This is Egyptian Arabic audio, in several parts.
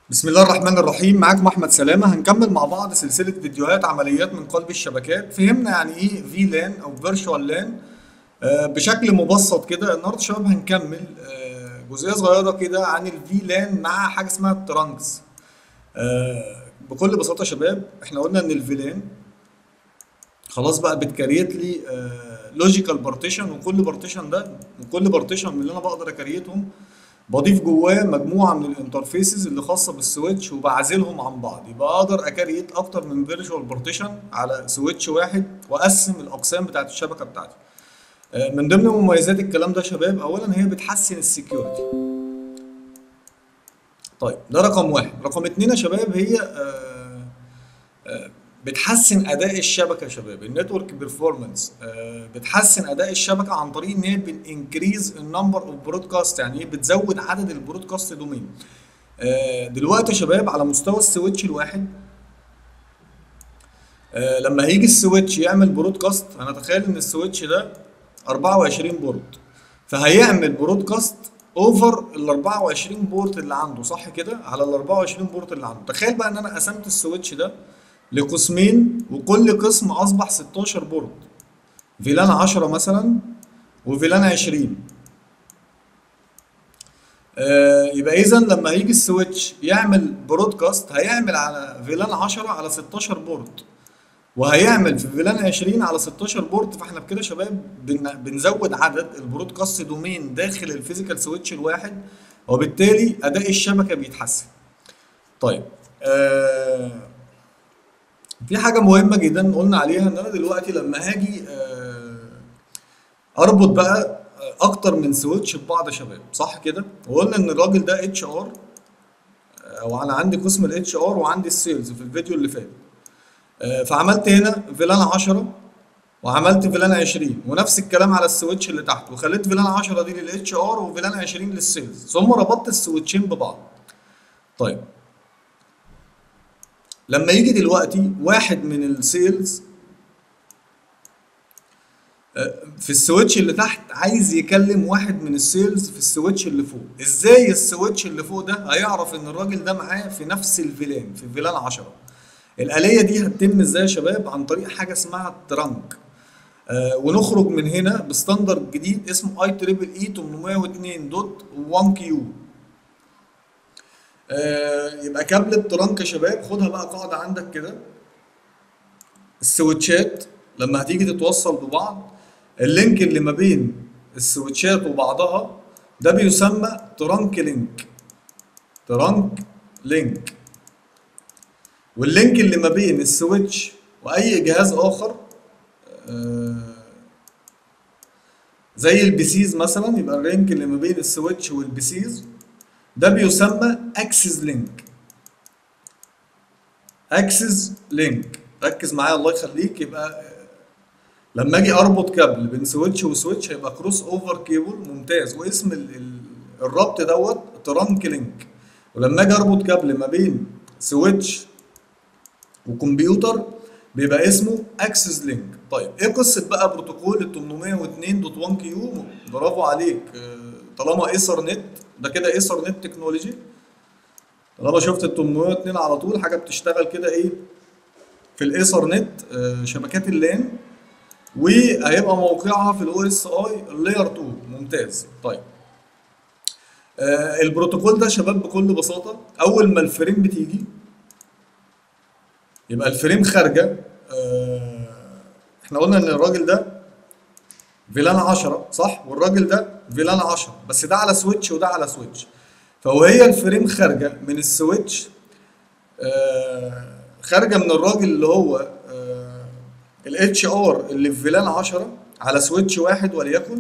بسم الله الرحمن الرحيم معاكم احمد سلامه هنكمل مع بعض سلسله فيديوهات عمليات من قلب الشبكات فهمنا يعني ايه في لان او فيرتشوال لان بشكل مبسط كده النهارده شباب هنكمل آه، جزئيه صغيره كده عن الفي لان مع حاجه اسمها الترانكس آه، بكل بساطه يا شباب احنا قلنا ان الفيلان خلاص بقى بتكريت لي لوجيكال بارتيشن وكل بارتيشن ده وكل بارتيشن من اللي انا بقدر اكريتهم بضيف جواه مجموعه من الانترفيسز اللي خاصه بالسويتش وبعزلهم عن بعض يبقى اقدر اكريت اكتر من فيرتشوال بارتيشن على سويتش واحد واقسم الاقسام بتاعت الشبكه بتاعتي آه، من ضمن مميزات الكلام ده يا شباب اولا هي بتحسن السكيورتي طيب ده رقم واحد رقم اتنين يا شباب هي آه، آه، بتحسن اداء الشبكه يا شباب النتورك بيرفورمانس بتحسن اداء الشبكه عن طريق ان هي بتنكريز النمبر اوف برودكاست يعني ايه بتزود عدد البرودكاست دومين آه، دلوقتي يا شباب على مستوى السويتش الواحد آه، لما هيجي السويتش يعمل برودكاست انا اتخيل ان السويتش ده 24 بورت فهيعمل برودكاست اوفر ال 24 بورت اللي عنده صح كده على ال 24 بورت اللي عنده تخيل بقى ان انا قسمت السويتش ده لقسمين وكل قسم اصبح 16 بورت فيلان 10 مثلا وفيلان 20 آه يبقى اذا لما هيجي السويتش يعمل برودكاست هيعمل على فيلان 10 على 16 بورت وهيعمل في فيلان 20 على 16 بورت فاحنا بكده يا شباب بن- بنزود عدد البرودكاست دومين داخل الفيزيكال سويتش الواحد وبالتالي اداء الشبكه بيتحسن طيب آه في حاجه مهمه جدا قلنا عليها ان انا دلوقتي لما هاجي آه اربط بقى آه، اكتر من سويتش ببعض يا شباب صح كده وقلنا ان الراجل ده اتش ار او انا عندي قسم الاتش ار وعندي السيلز في الفيديو اللي فات آه، فعملت هنا فيلان 10 وعملت فيلان 20 ونفس الكلام على السويتش اللي تحت وخليت فيلان 10 دي للاتش ار وفيلان 20 للسيلز ثم ربطت السويتشين ببعض طيب لما يجي دلوقتي واحد من السيلز آه، في السويتش اللي تحت عايز يكلم واحد من السيلز في السويتش اللي فوق ازاي السويتش اللي فوق ده هيعرف ان الراجل ده معاه في نفس الفيلان في فيلان 10 الآلية دي هتتم ازاي يا شباب عن طريق حاجة اسمها الترانك آه ونخرج من هنا بستاندرد جديد اسمه اي تريبل اي 802 دوت 1 كيو آه يبقى كابل الترانك يا شباب خدها بقى قاعدة عندك كده السويتشات لما هتيجي تتوصل ببعض اللينك اللي ما بين السويتشات وبعضها ده بيسمى ترانك لينك ترانك لينك واللينك اللي ما بين السويتش واي جهاز اخر آه، زي البيسيز مثلا يبقى اللينك اللي ما بين السويتش والبيسيز ده بيسمى اكسس لينك اكسس لينك ركز معايا الله يخليك يبقى آه، لما اجي اربط كابل بين سويتش وسويتش هيبقى كروس اوفر كيبل ممتاز واسم ال- ال- الربط دوت ترانك لينك ولما اجي اربط كابل ما بين سويتش وكمبيوتر بيبقى اسمه اكسس لينك طيب ايه قصه بقى بروتوكول ال 802.1 كيو برافو عليك آه، طالما ايثر نت ده كده ايثر نت تكنولوجي طالما شفت ال 802 على طول حاجه بتشتغل كده ايه في الايثر نت آه، شبكات اللان وهيبقى موقعها في الاو اس اي لاير 2 ممتاز طيب آه، البروتوكول ده يا شباب بكل بساطه اول ما الفريم بتيجي يبقى الفريم خارجه آه، احنا قلنا ان الراجل ده فيلان 10 صح والراجل ده فيلان 10 بس ده على سويتش وده على سويتش فوهي الفريم خارجه من السويتش آه، خارجه من الراجل اللي هو الاتش ار اللي في فيلان 10 على سويتش واحد وليكن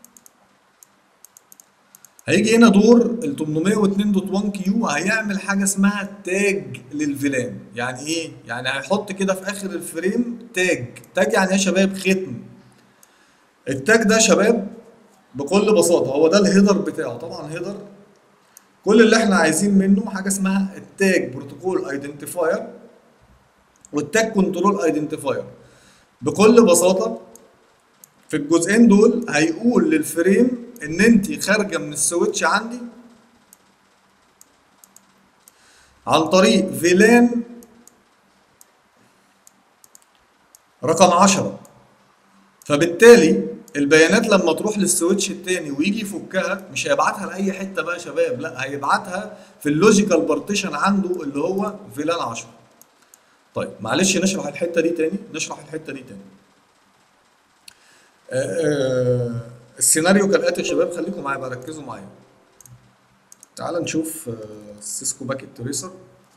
هيجي هنا دور ال 802.1 كيو هيعمل حاجه اسمها تاج للفيلان يعني ايه يعني هيحط كده في اخر الفريم تاج تاج يعني ايه يا شباب ختم التاج ده يا شباب بكل بساطه هو ده الهيدر بتاعه طبعا هيدر كل اللي احنا عايزين منه حاجه اسمها التاج بروتوكول ايدنتيفاير والتاج كنترول ايدنتيفاير بكل بساطه في الجزئين دول هيقول للفريم ان انت خارجه من السويتش عندي عن طريق فيلان رقم 10 فبالتالي البيانات لما تروح للسويتش التاني ويجي يفكها مش هيبعتها لاي حته بقى يا شباب لا هيبعتها في اللوجيكال بارتيشن عنده اللي هو فيلان 10 طيب معلش نشرح الحته دي تاني نشرح الحته دي تاني آه، آه، السيناريو كالاتي يا شباب خليكم معايا بقى ركزوا معايا تعال نشوف آه، سيسكو باكيت تريسر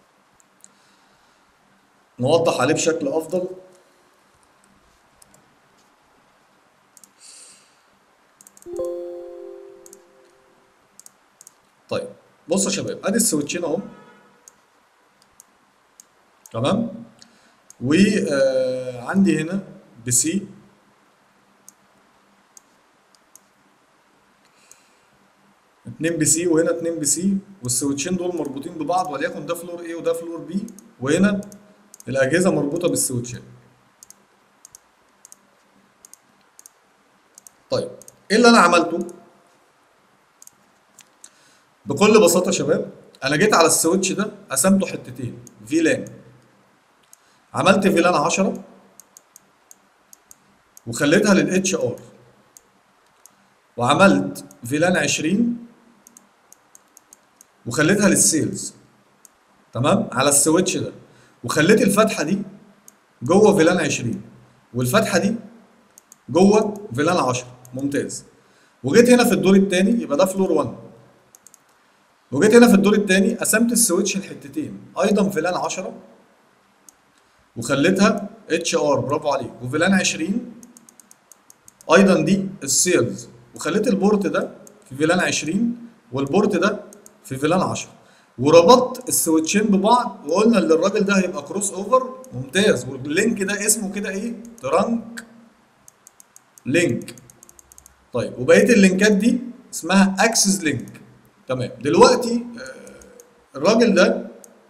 نوضح عليه بشكل افضل طيب بص يا شباب ادي السويتشين اهو تمام وعندي هنا بي سي اتنين بي سي وهنا اتنين بي سي والسويتشين دول مربوطين ببعض وليكن ده فلور A وده فلور B وهنا الأجهزة مربوطة بالسويتشات. طيب ايه اللي انا عملته؟ بكل بساطة يا شباب انا جيت على السويتش ده قسمته حتتين فيلان عملت فيلان 10 وخليتها للاتش ار وعملت فيلان 20 وخليتها للسيلز تمام على السويتش ده وخليت الفتحه دي جوه فيلان 20 والفتحه دي جوه فيلان 10 ممتاز وجيت هنا في الدور الثاني يبقى ده فلور 1 وجيت هنا في الدور الثاني قسمت السويتش لحتتين ايضا فيلان 10 وخليتها اتش ار برافو عليك وفيلان 20 ايضا دي السيلز وخليت البورت ده في فيلان 20 والبورت ده في فيلان 10 وربطت السويتشين ببعض وقلنا ان الراجل ده هيبقى كروس اوفر ممتاز واللينك ده اسمه كده ايه ترانك لينك طيب وبقيه اللينكات دي اسمها اكسس لينك تمام دلوقتي آه، الراجل ده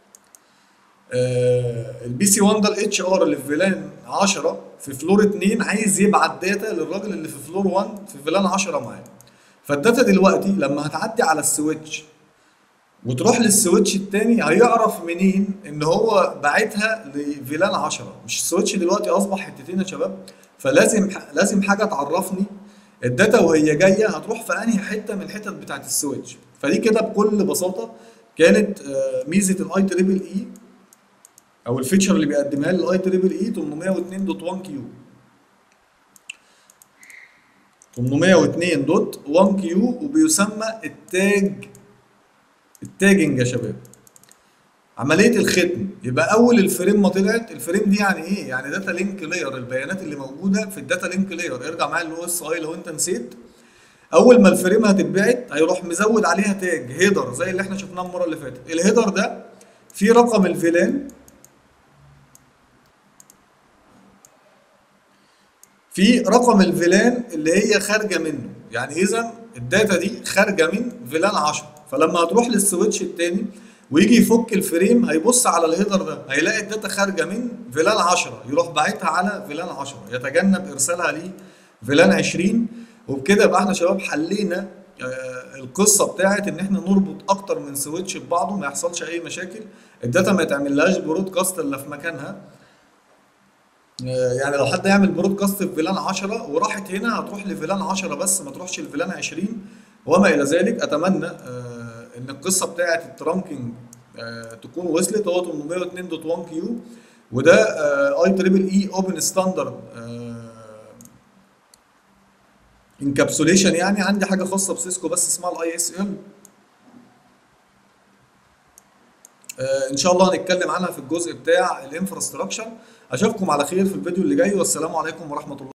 البي سي 1 ده الاتش ار اللي في فيلان 10 في فلور 2 عايز يبعت داتا للراجل اللي في فلور 1 في فيلان 10 معاه فالداتا دلوقتي لما هتعدي على السويتش وتروح للسويتش التاني هيعرف منين ان هو باعتها لفيلان 10 مش السويتش دلوقتي اصبح حتتين يا شباب فلازم لازم حاجه تعرفني الداتا وهي جايه هتروح في انهي حته من الحتت بتاعت السويتش فدي كده بكل بساطه كانت آه، ميزه الاي تريبل اي او الفيتشر اللي بيقدمها لي الاي تريبل اي 802.1 كيو 802.1 كيو وبيسمى التاج التاجنج يا شباب عمليه الختم يبقى اول الفريم ما طلعت الفريم دي يعني ايه يعني داتا لينك لاير البيانات اللي موجوده في الداتا لينك لاير ارجع معايا الاو اس اي لو انت نسيت اول ما الفريم هتتبعت هيروح مزود عليها تاج هيدر زي اللي احنا شفناه المره اللي فاتت الهيدر ده فيه رقم الفيلان في رقم الفيلان اللي هي خارجه منه يعني اذا الداتا دي خارجه من فيلان 10 فلما هتروح للسويتش التاني ويجي يفك الفريم هيبص على الهيدر ده هيلاقي الداتا خارجه من فيلان 10 يروح باعتها على فيلان 10 يتجنب ارسالها لفيلان 20 وبكده يبقى احنا شباب حلينا آه، القصه بتاعت ان احنا نربط اكتر من سويتش ببعضه ما يحصلش اي مشاكل الداتا ما يتعملهاش برودكاست الا في مكانها آه، يعني لو حد يعمل برودكاست في فيلان 10 وراحت هنا هتروح لفيلان 10 بس ما تروحش لفيلان 20 وما الى ذلك اتمنى آه، ان القصه بتاعه الترانكينج آه، تكون وصلت هو 802.1 كيو وده اي تريبل اي اوبن ستاندرد انكابسوليشن يعني عندي حاجه خاصه بسيسكو بس اسمها الاي اس ال ان شاء الله هنتكلم عنها في الجزء بتاع الانفراستراكشر اشوفكم على خير في الفيديو اللي جاي والسلام عليكم ورحمه الله